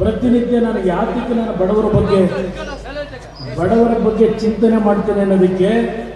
ಪ್ರತಿನಿತ್ಯ ನಾನು ಯಾತಕ್ಕೆ ನಾನು ಬಡವರ ಬಗ್ಗೆ ಬಡವರ ಬಗ್ಗೆ ಚಿಂತನೆ ಮಾಡ್ತೇನೆ ಅನ್ನೋದಕ್ಕೆ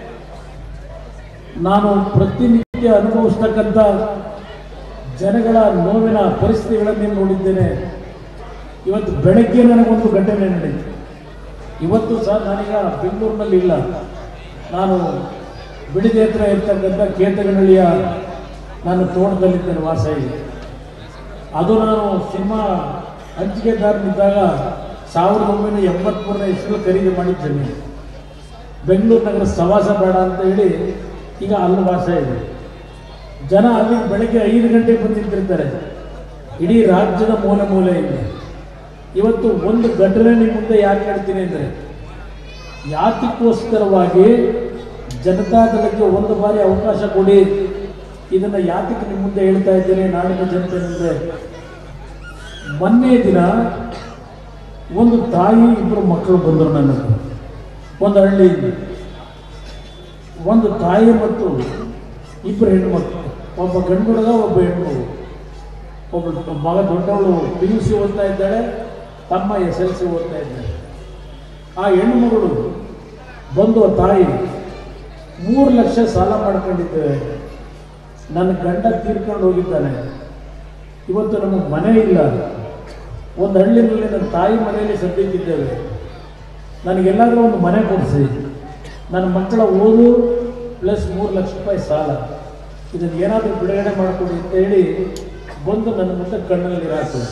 ನಾನು ಪ್ರತಿನಿತ್ಯ ಅನುಭವಿಸ್ತಕ್ಕಂಥ ಜನಗಳ ನೋವಿನ ಪರಿಸ್ಥಿತಿಗಳನ್ನೇ ನೋಡಿದ್ದೇನೆ ಇವತ್ತು ಬೆಳಗ್ಗೆ ನನಗೊಂದು ಘಟನೆ ನಡೆಯಿತು ಇವತ್ತು ಸಹ ನಾನೀಗ ಬೆಂಗಳೂರಿನಲ್ಲಿ ಇಲ್ಲ ನಾನು ಬಿಡಿದೆ ಹತ್ರ ಇರ್ತಕ್ಕಂಥ ಕೇತಗನಹಳ್ಳಿಯ ನಾನು ತೋಟದಲ್ಲಿದ್ದೇನೆ ವಾಸ ಇದೆ ಅದು ನಾನು ಸಿನಿಮಾ ಹಂಚಿಕೆದಾರನಿದ್ದಾಗ ಸಾವಿರದ ಒಂಬೈನೂರ ಎಂಬತ್ಮೂರನೇ ಇಸ್ವಿಯಲ್ಲಿ ಖರೀದಿ ಮಾಡಿದ್ದೇನೆ ಬೆಂಗಳೂರು ನಗರ ಸವಾಸ ಬೇಡ ಅಂತ ಹೇಳಿ ಈಗ ಅಲ್ಲಿ ವಾಸ ಇದೆ ಜನ ಅಲ್ಲಿ ಬೆಳಗ್ಗೆ ಐದು ಗಂಟೆಗೆ ಬಂದಿರ್ತಿರ್ತಾರೆ ಇಡೀ ರಾಜ್ಯದ ಮೂಲೆ ಮೂಲೆಯಿಂದ ಇವತ್ತು ಒಂದು ಘಟನೆ ನಿಮ್ಮ ಮುಂದೆ ಯಾಕೆ ಹೇಳ್ತೀನಿ ಅಂದರೆ ಯಾತಕ್ಕೋಸ್ಕರವಾಗಿ ಜನತಾದಳಕ್ಕೆ ಒಂದು ಬಾರಿ ಅವಕಾಶ ಕೊಡಿ ಇದನ್ನು ಯಾತಕ್ಕೆ ನಿಮ್ಮ ಮುಂದೆ ಹೇಳ್ತಾ ಇದ್ದೇನೆ ನಾಡಿನ ಜನತೆ ಮುಂದೆ ಮೊನ್ನೆ ದಿನ ಒಂದು ತಾಯಿ ಇಬ್ಬರು ಮಕ್ಕಳು ಬಂದರು ನನ್ನ ಹತ್ರ. ಒಂದು ಹಳ್ಳಿಯಿಂದ ಒಂದು ತಾಯಿ ಮತ್ತು ಇಬ್ಬರು ಹೆಣ್ಮಕ್ಳು ಒಬ್ಬ ಗಂಡು ಹುಡುಗ ಒಬ್ಬ ಹೆಣ್ಣು ಒಬ್ಬಳು ಮಗ ದೊಡ್ಡವಳು ಪಿ ಯು ಸಿ ಓದ್ತಾ ಇದ್ದಾಳೆ ತಮ್ಮ ಎಸ್ ಎಲ್ ಸಿ ಓದ್ತಾ ಇದ್ದಾಳೆ ಆ ಹೆಣ್ಣು ಮಗಳು ಬಂದು ಆ ತಾಯಿ ಮೂರು ಲಕ್ಷ ಸಾಲ ಮಾಡ್ಕೊಂಡಿದ್ದೇವೆ ನನ್ನ ಗಂಡ ತೀರ್ಕೊಂಡು ಹೋಗಿದ್ದಾನೆ ಇವತ್ತು ನಮಗೆ ಮನೆ ಇಲ್ಲ ಒಂದು ಹಳ್ಳಿನಲ್ಲಿ ನನ್ನ ತಾಯಿ ಮನೆಯಲ್ಲಿ ಸದ್ಯಕ್ಕಿದ್ದೇವೆ ನನಗೆಲ್ಲಾದರೂ ಒಂದು ಮನೆ ಕೊಡಿಸಿ ನನ್ನ ಮಕ್ಕಳ ಓದು ಪ್ಲಸ್ ಮೂರು ಲಕ್ಷ ರೂಪಾಯಿ ಸಾಲ ಇದನ್ನು ಏನಾದರೂ ಬಿಡುಗಡೆ ಮಾಡಿಕೊಡಿ ಅಂತ ಹೇಳಿ ಬಂದು ನನ್ನ ಮುಂದೆ ಕಣ್ಣಲ್ಲಿ ನೀರು ಹಾಕಿದ್ರು.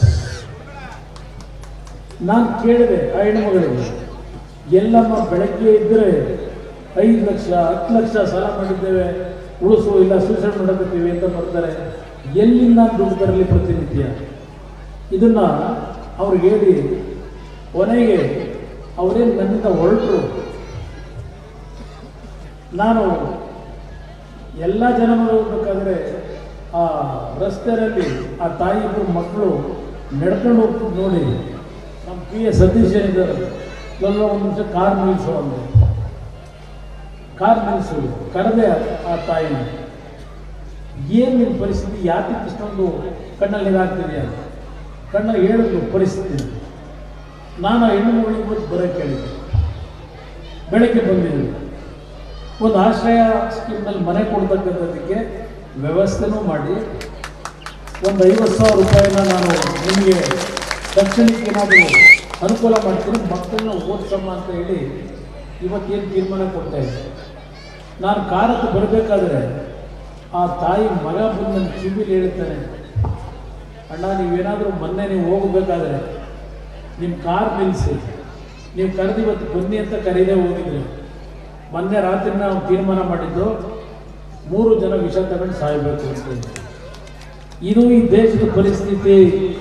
ನಾನು ಕೇಳಿದೆ ಆ ಹೆಣ್ಮಗಳಿಗೆ ಎಲ್ಲಮ್ಮ ಬೆಳಗ್ಗೆ ಇದ್ದರೆ ಐದು ಲಕ್ಷ ಹತ್ತು ಲಕ್ಷ ಸಾಲ ಮಾಡಿದ್ದೇವೆ ಉಳಿಸು ಇಲ್ಲ ಸೂಸೈಡ್ ಮಾಡಕತ್ತೀವಿ ಅಂತ ಬರ್ತಾರೆ ಎಲ್ಲಿಂದ ದುಡ್ಡು ಬರಲಿ ಪ್ರತಿನಿತ್ಯ ಇದನ್ನ ಅವ್ರಿಗೆ ಹೇಳಿ ಕೊನೆಗೆ ಅವರೇನು ನನ್ನಿಂದ ಹೊರಟರು ನಾನು ಎಲ್ಲ ಜನ ಹೋಗ್ಬೇಕಾದ್ರೆ ಆ ರಸ್ತೆಯಲ್ಲಿ ಆ ತಾಯಿ ಇಬ್ಬರು ಮಕ್ಕಳು ನಡ್ಕೊಂಡು ಹೋಗ್ತಿದ್ದು ನೋಡಿ ನಮ್ಮ ಪಿ ಎ ಸತೀಶ್ ಏನಿದ್ದಾರೆ ಎಲ್ಲ ಒಂದು ನಿಮಿಷ ಕಾರ್ ನಿಲ್ಲಿಸು ಅಂದೆ ಕಾರ್ ನಿಲ್ಲಿಸು ಕರೆದೆ ಆ ತಾಯಿನ ಏನು ನಿನ್ನ ಪರಿಸ್ಥಿತಿ ಯಾಕೆ ಇಷ್ಟೊಂದು ಕಣ್ಣಲ್ಲಿ ನೀರಾಗ್ತಿದೆಯಾ ಕಣ್ಣಲ್ಲಿ ಹೇಳಿದ್ರು ಪರಿಸ್ಥಿತಿ ನಾನು ಆ ಹೆಣ್ಣು ಮಗಳಿಗೆ ಇವತ್ತು ಬರೋಕ್ಕೆ ಹೇಳಿದ್ದೆ ಬೆಳಗ್ಗೆ ಬಂದಿದ್ದೆ ಒಂದು ಆಶ್ರಯ ಸ್ಕೀಮ್ನಲ್ಲಿ ಮನೆ ಕೊಡ್ತಕ್ಕಂಥದ್ದಕ್ಕೆ ವ್ಯವಸ್ಥೆನೂ ಮಾಡಿ ಒಂದು ಐವತ್ತು ಸಾವಿರ ರೂಪಾಯಿನ ನಾನು ನಿಮಗೆ ತಕ್ಷಣಕ್ಕೆ ಏನಾದರೂ ಅನುಕೂಲ ಮಾಡ್ತೀನಿ ಮಕ್ಕಳನ್ನ ಓದಿಸಮ್ಮ ಅಂತ ಹೇಳಿ ಇವತ್ತೇನು ತೀರ್ಮಾನ ಕೊಡ್ತಾ ಇದ್ದೆ ನಾನು ಕಾರಕ್ಕೆ ಬರಬೇಕಾದ್ರೆ ಆ ತಾಯಿ ಮಗ ಬಂದು ನನ್ನ ಕಿವಿಲಿ ಹೇಳ್ತಾನೆ ಅಣ್ಣ ನೀವೇನಾದರೂ ಮೊನ್ನೆ ನೀವು ಹೋಗಬೇಕಾದ್ರೆ ನಿಮ್ಮ ಕಾರ್ ನಿಲ್ಲಿಸಿ ನೀವು ಕರೆದು ಇವತ್ತು ಬನ್ನಿ ಅಂತ ಕರೀದೇ ಹೋಗಿದ್ರಿ ಮೊನ್ನೆ ರಾತ್ರಿ ನಾವು ತೀರ್ಮಾನ ಮಾಡಿದ್ದು ಮೂರು ಜನ ವಿಷ ತಗೊಂಡು ಸಾಯಬೇಕು ಅಂತ ಇದು ಈ ದೇಶದ ಪರಿಸ್ಥಿತಿ